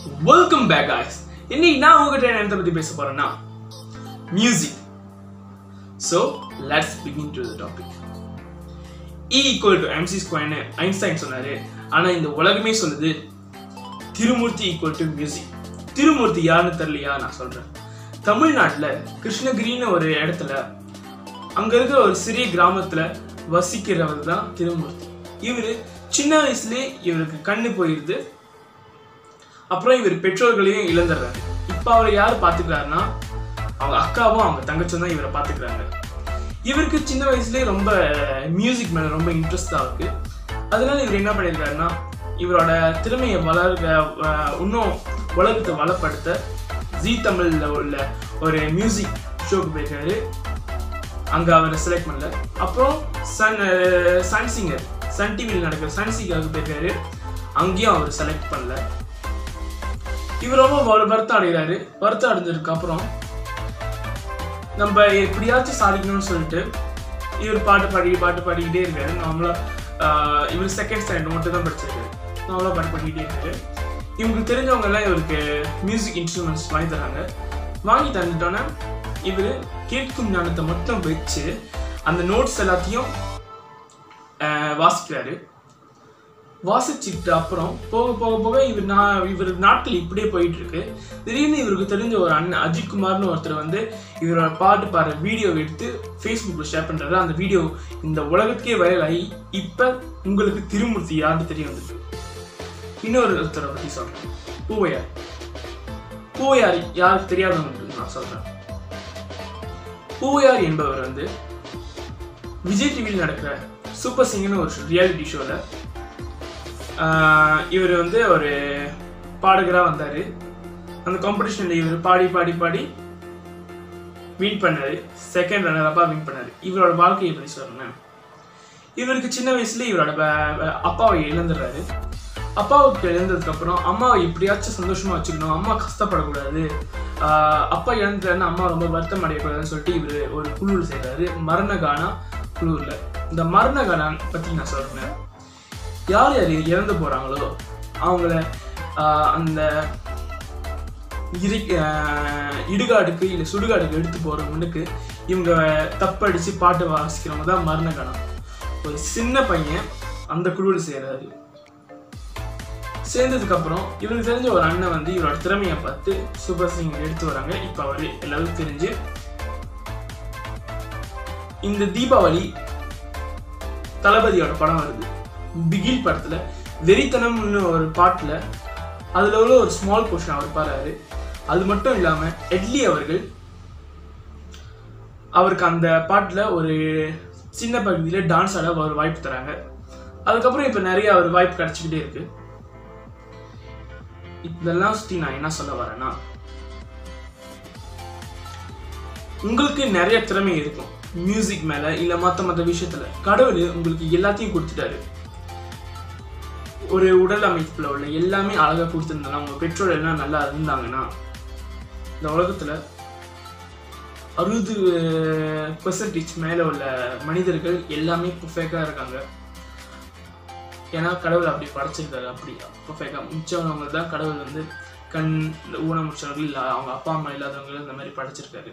welcome back guys இன்னைக்கு நான் உங்ககிட்ட என்னத்தை பத்தி பேச போறேன்னா music so let's begin to the topic E equal to MC ஸ்கொயர்னு ஐன்ஸ்டைன் சொன்னாரு ஆனா இந்த உலகமே சொல்லுது Thirumoorthy equal to music Thirumoorthy யாருன்னு தெரியலையா நான் சொல்றேன் தமிழ்நாட்டுல கிருஷ்ணகிரின்னு ஒரு இடத்துல அங்க இருக்கிற ஒரு சிறிய கிராமத்துல வசிக்கிறவர் தான் திருமூர்த்தி இவரு சின்ன வயசுலயே இவருக்கு கண்ணு போயிருது அப்புறம் இவர் பெற்றோர்களையும் இழந்துடுறாரு இப்போ அவரை யார் பார்த்துக்கிறாருன்னா அவங்க அக்காவும் அவங்க தங்கச்சும் தான் இவரை பார்த்துக்கிறாங்க இவருக்கு சின்ன வயசுலேயே ரொம்ப மியூசிக் மேலே ரொம்ப இன்ட்ரெஸ்டாக இருக்கு அதனால இவர் என்ன பண்ணியிருக்காருன்னா இவரோட திறமையை வளர்க்க அஹ், இன்னும் உலகத்தை வளப்படுத்த ஜீ தமிழில் உள்ள ஒரு மியூசிக் ஷோக்கு போயிருக்காரு அங்கே அவரை செலக்ட் பண்ணல அப்புறம் Sun ah, Sun singer Sun டிவியில் நடக்கிற சன் சிங்கருக்கு போயிருக்காரு அங்கேயும் அவர் செலக்ட் பண்ணல இவர் ரொம்ப வரு- வருத்தம் அடைகிறாரு வருத்தம் அடைஞ்சதுக்கு அப்புறம் நம்ம எப்படியாச்சும் சாதிக்கணும்னு சொல்லிட்டு இவர் பாட்டு பாடி பாட்டு பாடிக்கிட்டே இருக்காரு நார்மலா ஆஹ், இவர் செகண்ட் ஸ்டாண்டர்ட் மட்டும் தான் படிச்சிருக்காரு நார்மலா பாட்டு பாடிக்கிட்டே இருக்காரு இவங்களுக்கு தெரிஞ்சவங்க எல்லாம் இவருக்கு மியூசிக் இன்ஸ்ட்ருமெண்ட்ஸ் வாங்கி தராங்க வாங்கி தந்துட்டோன்னே இவர் கேட்கும் ஞானத்தை மட்டும் வச்சு அந்த நோட்ஸ் எல்லாத்தையும் ஆஹ், வாசிக்கிறாரு வாசிச்சுட்டு அப்புறம் போக போக போக இவர் நான் இவர் நாட்கள் இப்படியே போயிட்டு இருக்கு திடீர்னு இவருக்கு தெரிஞ்ச ஒரு அண்ணன் அஜித் குமார்னு ஒருத்தர் வந்து இவரோட பாட்டு பாடுற வீடியோ எடுத்து ஃபேஸ்புக்கில் ஷேர் பண்றாரு அந்த வீடியோ இந்த உலகத்துக்கே வைரல் ஆகி இப்போ உங்களுக்கு திருமூர்த்தி யாருன்னு தெரிய வந்திருக்கு இன்னொரு ஒருத்தரை பற்றி சொல்றேன் பூவையார் பூவையார் யாருக்கு தெரியாதவங்களுக்கு நான் சொல்றேன் பூவையார் என்பவர் வந்து விஜய் டிவியில் நடக்கிற சூப்பர் சிங்கர்னு ஒரு ரியாலிட்டி ஷோவில் இவர் வந்து ஒரு பாடகராக வந்தார் அந்த காம்படிஷனில் இவர் பாடி பாடி பாடி வின் பண்ணாரு செகண்ட் ரன்னர் அப்பா வின் பண்ணாரு இவரோட வாழ்க்கையை பற்றி சொல்றேன் இவருக்கு சின்ன வயசுல இவரோட ப- ப- அப்பாவை இழந்துடுறாரு அப்பாவுக்கு இழந்ததுக்கு அப்புறம் அம்மாவை எப்படியாச்சும் சந்தோஷமா வச்சுக்கணும் அம்மா கஷ்டப்படக்கூடாது ஆஹ் அப்பா இழந்துட்டாருன்னு அம்மா ரொம்ப வருத்தம் அடையக்கூடாதுன்னு சொல்லிட்டு இவர் ஒரு குழு செய்றாரு மரணகானா குழுவில் இந்த மரணகானான் பற்றி நான் சொல்றேன் யார் யார் இறந்து போறாங்களோ அவங்கள ஆஹ் அந்த இரு ஆஹ் இடுகாடுக்கு இல்லை சுடுகாடுக்கு எடுத்து போற முன்னுக்கு இவங்க தப்படிச்சு பாட்டு வாசிக்கிறவங்க தான் மரணகணம் ஒரு சின்ன பையன் அந்த குழுவில் சேர்றாரு சேர்ந்ததுக்கு அப்புறம் இவருக்கு தெரிஞ்ச ஒரு அண்ணன் வந்து இவரோட திறமையை பார்த்து சூப்பர் சிங்கர் எடுத்து வராங்க இப்போ அவர் எல்லாருக்கும் தெரிஞ்சு இந்த தீபாவளி தளபதியோட படம் வருது பிகில் படத்துல வெறித்தனம்னு ஒரு பாட்டுல அதுல உள்ள ஒரு ஸ்மால் போர்ஷன் அவர் பாடுறாரு அது மட்டும் இல்லாம எட்லி அவர்கள் அவருக்கு அந்த பாட்டுல ஒரு சின்ன பகுதியில டான்ஸ் ஆட ஒரு வாய்ப்பு தராங்க அதுக்கப்புறம் இப்ப நிறைய அவர் வாய்ப்பு கிடைச்சிக்கிட்டே இருக்கு இதெல்லாம் சுத்தி நான் என்ன சொல்ல வரேன்னா உங்களுக்கு நிறைய திறமை இருக்கும் மியூசிக் மேல இல்ல மத்த மத்த விஷயத்துல கடவுள் உங்களுக்கு எல்லாத்தையும் கொடுத்துட்டாரு ஒரு உடல் அமைப்புல உள்ள எல்லாமே அழகா கொடுத்துருந்தாங்க உங்க பெற்றோர் எல்லாம் நல்லா இருந்தாங்கன்னா இந்த உலகத்துல அறுபது பெர்சன்டேஜ் மேல உள்ள மனிதர்கள் எல்லாமே பர்ஃபெக்டா இருக்காங்க ஏன்னா கடவுள் அப்படி படைச்சிருக்காரு அப்படி பர்ஃபெக்டா மிச்சவங்க தான் கடவுள் வந்து கண் இந்த ஊனமுற்றவர்கள் இல்ல அவங்க அப்பா அம்மா இல்லாதவங்க இந்த மாதிரி படைச்சிருக்காரு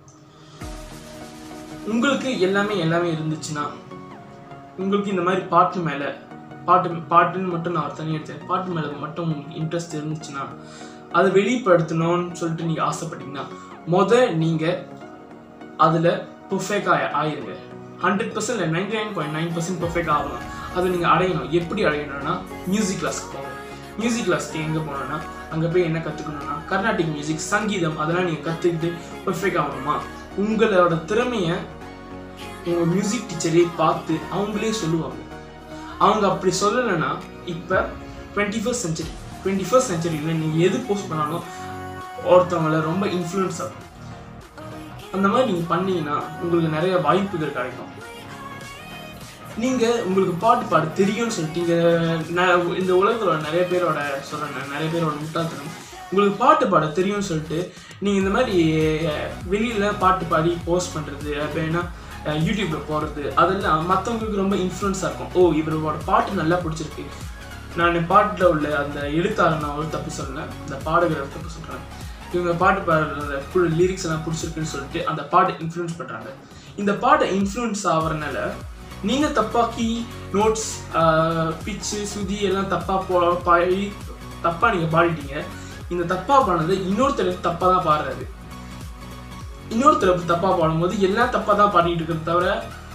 உங்களுக்கு எல்லாமே எல்லாமே இருந்துச்சுன்னா உங்களுக்கு இந்த மாதிரி பாட்டு மேல பாட்டு பாட்டுன்னு மட்டும் நான் தனியாக எடுத்தேன் பாட்டு மேல மட்டும் இன்ட்ரெஸ்ட் இருந்துச்சுன்னா அதை வெளிப்படுத்தணும்னு சொல்லிட்டு நீங்க ஆசைப்பட்டீங்கன்னா முத நீங்க அதுல பெர்ஃபெக்டா ஆயிருங்க hundred percent ninety nine point nine percent perfect ஆகணும் அதை நீங்க அடையணும் எப்படி அடையணும்னா மியூசிக் கிளாஸ்க்கு போங்க மியூசிக் கிளாஸ்க்கு எங்க போனோம்னா அங்க போய் என்ன கத்துக்கணும்னா கர்நாடிக் மியூசிக் சங்கீதம் அதெல்லாம் நீங்க கத்துக்கிட்டு பெர்ஃபெக்ட் ஆகணுமா உங்களோட திறமைய உங்க மியூசிக் டீச்சரே பார்த்து அவங்களே சொல்லுவாங்க அவங்க அப்படி சொல்லலைன்னா இப்போ twenty first century twenty first செஞ்சுரியில் நீங்கள் எது போஸ்ட் பண்ணாலும் ஒருத்தவங்கள ரொம்ப இன்ஃப்ளூயன்ஸ் ஆகும் அந்த மாதிரி நீங்கள் பண்ணீங்கன்னா உங்களுக்கு நிறைய வாய்ப்புகள் கிடைக்கும் நீங்கள் உங்களுக்கு பாட்டு பாட தெரியும்னு சொல்லிட்டு இங்க ந- இந்த உலகத்தில் உள்ள நிறைய பேரோட சொல்கிறேன் நிறைய பேரோட முட்டாள்தனம் உங்களுக்கு பாட்டு பாட தெரியும்னு சொல்லிட்டு நீங்கள் இந்த மாதிரி வெளியில் பாட்டு பாடி போஸ்ட் பண்ணுறது அப்போ என்ன அஹ், யூடியூப்ல போகிறது அதெல்லாம் மற்றவங்களுக்கு ரொம்ப இன்ஃப்ளூயன்ஸாக இருக்கும் ஓ இவரோட பாட்டு நல்லா பிடிச்சிருக்கு நான் பாட்டில் உள்ள அந்த எழுத்தாளர் நான் ஒரு தப்பு சொன்னேன் இந்த பாடகர் தப்பு சொல்கிறேன் இவங்க பாட்டு பாடுற லிரிக்ஸ் எல்லாம் பிடிச்சிருக்குன்னு சொல்லிட்டு அந்த பாட்டை இன்ஃப்ளூயன்ஸ் பண்ணுறாங்க இந்த பாட்டை இன்ஃப்ளூயன்ஸ் ஆகிறனால நீங்கள் தப்பாக்கி நோட்ஸ் பிச்சு சுதி எல்லாம் தப்பாக போ பாடி தப்பாக நீங்கள் பாடிட்டீங்க இந்த தப்பாக பாடுனது இன்னொருத்தர் தப்பாக தான் பாடுறாரு இன்னொருத்தர் தப்பாக பாடும்போது எல்லாம் தப்பாக தான் பாடிட்டு இருக்கிறத தவிர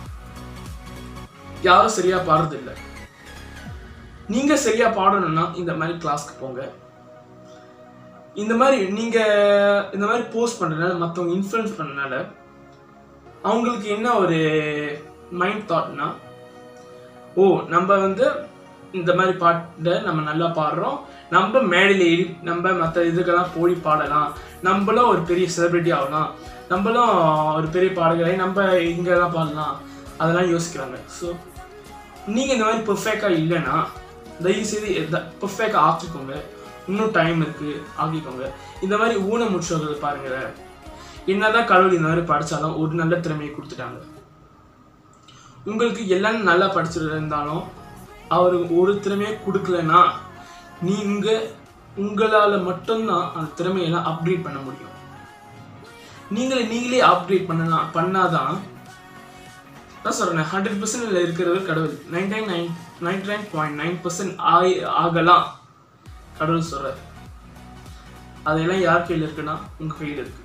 யாரும் சரியா பாடுறது இல்லை நீங்க சரியா பாடணும்னா இந்த மாதிரி கிளாஸ்க்கு போங்க இந்த மாதிரி நீங்க இந்த மாதிரி போஸ்ட் பண்றதுனால மற்றவங்க இன்ஃப்ளூயன்ஸ் பண்ணனால அவங்களுக்கு என்ன ஒரு மைண்ட் தாட்னா ஓ நம்ம வந்து இந்த மாதிரி பாட்டை நம்ம நல்லா பாடுறோம் நம்ம மேடையில் ஏறி நம்ம மற்ற இதுக்கெல்லாம் போய் பாடலாம் நம்மளும் ஒரு பெரிய செலிபிரிட்டி ஆகலாம் நம்மளும் ஒரு பெரிய பாடகரை நம்ம இங்கெல்லாம் பாடலாம் அதெல்லாம் யோசிக்கிறாங்க ஸோ நீங்கள் இந்த மாதிரி பெர்ஃபெக்டாக இல்லைன்னா தயவு செய்து பெர்ஃபெக்டாக ஆக்கிக்கோங்க இன்னும் டைம் இருக்குது ஆக்கிக்கோங்க இந்த மாதிரி ஊனமுற்றவர்கள் பாருங்க என்னதான் கடவுள் இந்த மாதிரி படித்தாலும் ஒரு நல்ல திறமையை கொடுத்துட்டாங்க உங்களுக்கு எல்லாம் நல்லா படிச்சிருந்தாலும் அவர் ஒரு திறமையை கொடுக்கலன்னா நீங்க உங்களால் மட்டும்தான் அந்த திறமையெல்லாம் அப்கிரேட் பண்ண முடியும் நீங்களே நீங்களே அப்கிரேட் பண்ணலாம் பண்ணாதான் நான் சொல்றேன் ஹண்ட்ரட் பர்சன்ட்ல இருக்கிறவர் கடவுள் ninety nine ninety nine point nine percent ஆகலாம் கடவுள் சொல்றாரு அதெல்லாம் யார் கையில் இருக்குன்னா உங்க கையில் இருக்கு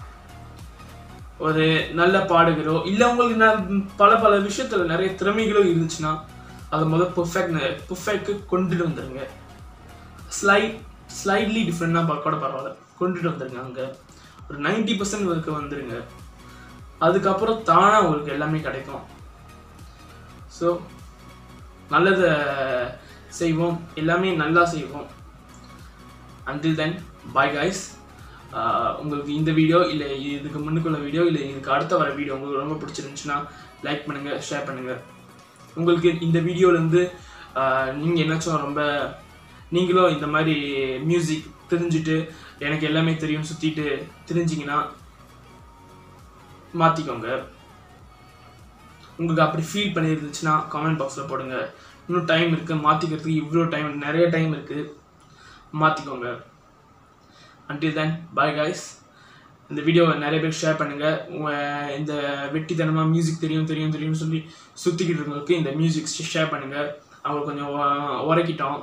ஒரு நல்ல பாடுகிறோ இல்லை உங்களுக்கு ந- பல பல விஷயத்துல நிறைய திறமைகளோ இருந்துச்சுன்னா அதை முதல் பெர்ஃபெக்ட் பெர்ஃபெக்ட் கொண்டுட்டு வந்துருங்க ஸ்லைட் ஸ்லைட்லி டிஃப்ரெண்டாக கூட பரவாயில்ல கொண்டுட்டு வந்துருங்க அங்கே ஒரு நைன்டி பர்சன்ட் வரைக்கும் வந்துருங்க அதுக்கப்புறம் தானாக உங்களுக்கு எல்லாமே கிடைக்கும் ஸோ நல்லதை செய்வோம் எல்லாமே நல்லா செய்வோம் அண்டில் தென் பாய் காய்ஸ் உங்களுக்கு இந்த வீடியோ இல்லை இதுக்கு முன்னுக்குள்ள வீடியோ இல்லை இதுக்கு அடுத்த வர வீடியோ உங்களுக்கு ரொம்ப பிடிச்சிருந்துச்சுன்னா லைக் பண்ணுங்கள் ஷேர் பண்ணுங்கள் உங்களுக்கு இந்த வீடியோலேருந்து நீங்கள் என்னாச்சும் ரொம்ப நீங்களும் இந்த மாதிரி மியூசிக் தெரிஞ்சுட்டு எனக்கு எல்லாமே தெரியும் சுற்றிட்டு தெரிஞ்சிங்கன்னா மாற்றிக்கோங்க உங்களுக்கு அப்படி ஃபீல் பண்ணியிருந்துச்சுன்னா காமெண்ட் பாக்ஸில் போடுங்க இன்னும் டைம் இருக்குது மாற்றிக்கிறதுக்கு இவ்வளோ டைம் நிறைய டைம் இருக்குது மாற்றிக்கோங்க until then bye guys இந்த வீடியோவை நிறைய பேர் ஷேர் பண்ணுங்கள் உங்கள் இந்த வெட்டித்தனமாக மியூசிக் தெரியும் தெரியும் தெரியும்னு சொல்லி சுற்றிக்கிட்டு இருக்கவங்களுக்கு இந்த மியூசிக் ஷேர் பண்ணுங்கள் அவங்களுக்கு கொஞ்சம் உ- உரைக்கிட்டோம்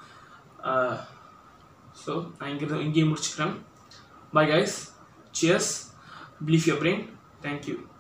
ஸோ நான் இங்கே இங்கேயே முடிச்சுக்கிறேன் bye guys cheers believe your brain thank you